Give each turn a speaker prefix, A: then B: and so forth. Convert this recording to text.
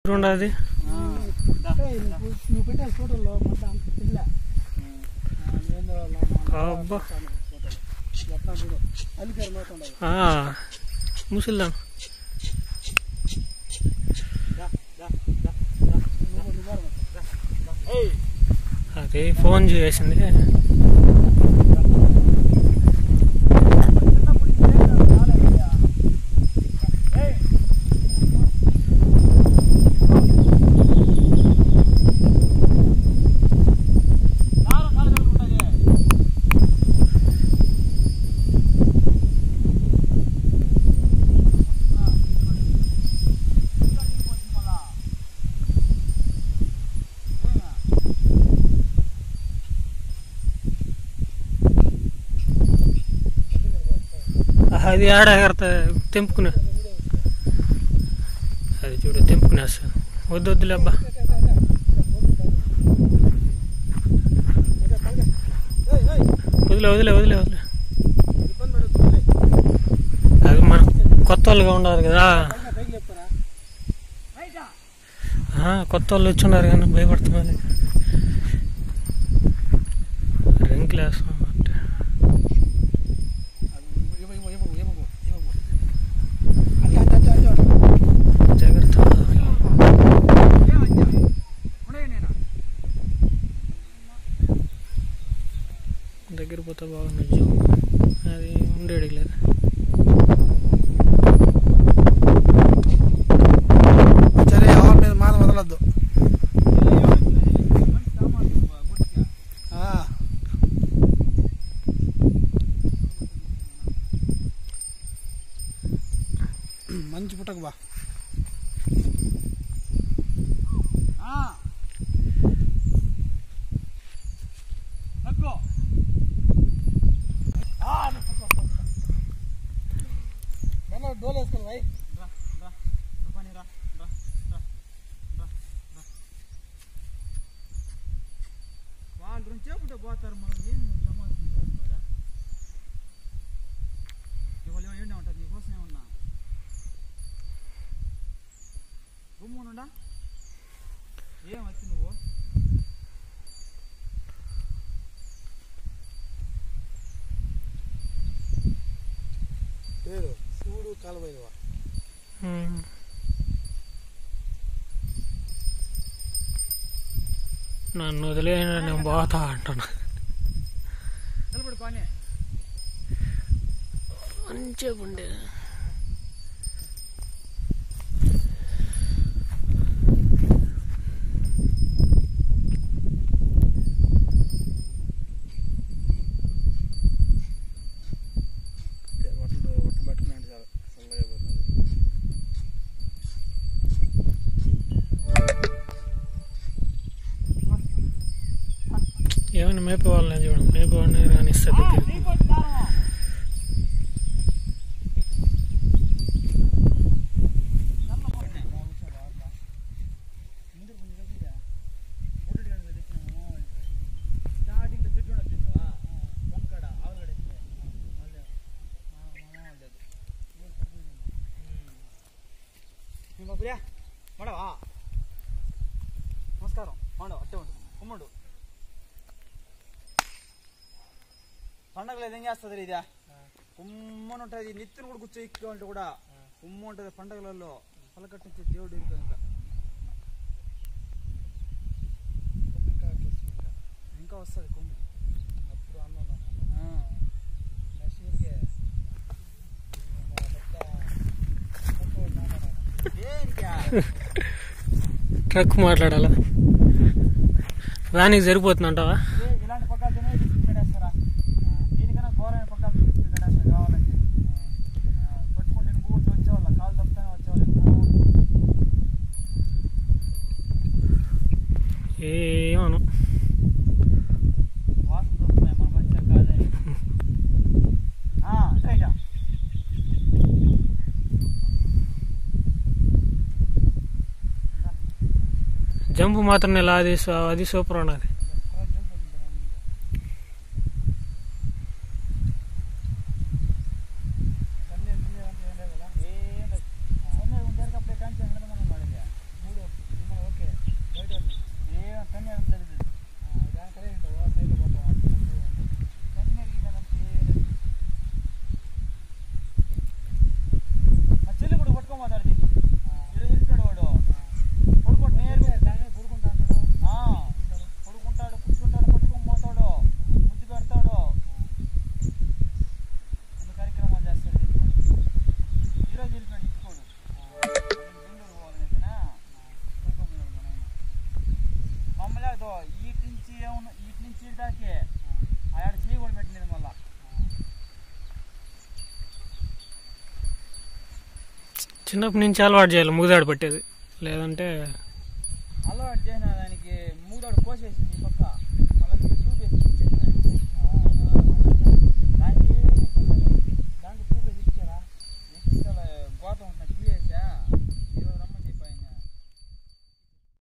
A: ఎక్కడుండదు
B: నువ్వు నువ్వు పెట్టే ఫోటోలో మొత్తం అంత పిల్ల
A: అబ్బా
B: ఎట్లా చూడు అల్లికారు మాట్లాడాలి
A: ఆ, ముసలిదాం అది ఫోన్ చేసింది అది ఆడ ఎగరత తెంపుకునే అది చూడు తెంపుకునేస్తా వద్దు వద్దులే అబ్బా వదిలే వదిలే వదిలే వదిలే అది మన కొత్త వాళ్ళుగా ఉన్నారు కదా
B: పైకి లేపుతారా
A: ఆ, కొత్త వాళ్ళు వచ్చి ఉన్నారు కానీ భయపడుతున్నారు రింకులు వేస్తాం అంటే జాగ్రత్త దగ్గర పోతే బాగుంది జూమ్ అది ఉండేది లేదు
B: సరే ఎవరి మీద మాల వదలొద్దు ఆ. మంచి పుట్టకు బా డోల్ వేసుకోవాలి భాయ్
C: వాళ్ళు రెండు చేపుంటే పోతారు మనం ఏం సమాధానం చెప్పాడా ఇవాళ ఏమైనా ఉంటుంది నీకోసం ఏమన్నా గుమ్మునుండా ఏం వచ్చి నువ్వు
B: పేరు శివుడు కాలమైనవా
A: ఉమ్. నన్ను వదిలేయండి నేను పోతా అంటున్నా
C: నిలబడి కానీ
A: మంచిగా ఉండే
B: ఒట్లు ఒట్లు పట్టుకున్నాడు చాలా చల్లగా అయిపోతుంది
A: ఏమైనా మేపే వాళ్ళని చూడండి మేపే వాళ్ళని రానిస్తే దగ్గరికి
C: స్టార్టింగ్ చెట్టు ఉన్నది చూసావా వంకడ ఆవులగడ మళ్ళీ ನಿಮ್ಮ ಪ್ರಿಯ ಮಾಡವಾ నమస్కారం మాండవ అట్టే ఉండు ఉమ్ముడు పండగలు ఏం చేస్తుంది ఇదా ఉమ్మని ఉంటుంది నెత్తిని కూడా కూర్చో అంటే కూడా ఉమ్మ ఉంటుంది పండగలలో పలకట్టించే దేవుడు ఇంకా ఇంకా ఇంకా వస్తుంది కొమ్ము
B: అప్పుడు అన్నదా
C: ఆ.
B: నెక్స్ట్ ఇయర్కే
C: దేనికా?
A: ట్రక్ మాట్లాడాలా దానికి సరిపోతుందంటావా
C: ఏ, ఇలాంటి పక్కలతోనే తీసుకుని కడేస్తారా దీనికన్నా ఘోరమైన పక్కలు తీసుకుని కడేస్తారు కావాలంటే ఆ, పట్టుకుంటే ఊరితో వచ్చేవాళ్ళ కాలు తప్పుతానే వచ్చేవాళ్ళు
A: ఏమను
C: వాసన చూస్తున్నాయి మన మంచిగా కాదని ఆ, రైటా
A: జంపు మాత్రం ఇలా అది సూ- అది సూపర్ ఉన్నది
C: ఏం లేదు. సొమ్మె ఉండేటప్పుడే కాంచి ఎండమని ఉన్నాడు ఇక. మూడు
A: చిన్నప్పటి నుంచి అలవాటు చేయాలి ముగుదాడు పట్టేది లేదంటే
C: అలవాటు చేసిన దానికి మూదాడు కోసేసింది ఈ పక్క